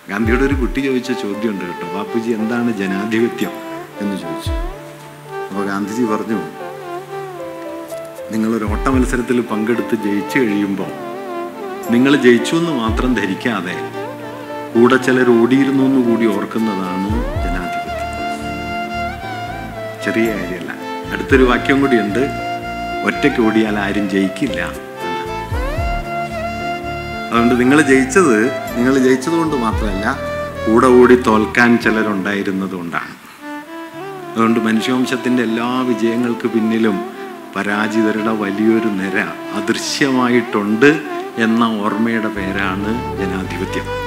ഗാന്ധിയോട് ഒരു കുട്ടി ചോദിച്ച ചോദ്യമുണ്ട് കേട്ടോ ബാപ്പുജി എന്താണ് ജനാധിപത്യം എന്ന് ചോദിച്ചു അപ്പോൾ ഗാന്ധിജി പറഞ്ഞു നിങ്ങളൊരു ഓട്ട മത്സരത്തിൽ പങ്കെടുത്ത് ജയിച്ചു കഴിയുമ്പോൾ നിങ്ങൾ ജയിച്ചു എന്ന് മാത്രം ധരിക്കാതെ കൂടെ ചിലർ ഓടിയിരുന്നു എന്ന് കൂടി ഓർക്കുന്നതാണ് ജനാധിപത്യം ചെറിയ കാര്യമല്ല അടുത്തൊരു വാക്യം കൂടിയുണ്ട് ഒറ്റയ്ക്ക് ഓടിയാൽ ആരും ജയിക്കില്ല എന്ന്. അതുകൊണ്ട് നിങ്ങൾ ജയിച്ചത് നിങ്ങൾ ജയിച്ചത് കൊണ്ട് മാത്രമല്ല കൂടെ ഓടി തോൽക്കാൻ ചിലരുണ്ടായിരുന്നത് കൊണ്ടാണ് അതുകൊണ്ട് മനുഷ്യവംശത്തിൻ്റെ എല്ലാ വിജയങ്ങൾക്ക് പിന്നിലും പരാജിതരുടെ വലിയൊരു നിര അദൃശ്യമായിട്ടുണ്ട് എന്ന ഓർമ്മയുടെ പേരാണ് ജനാധിപത്യം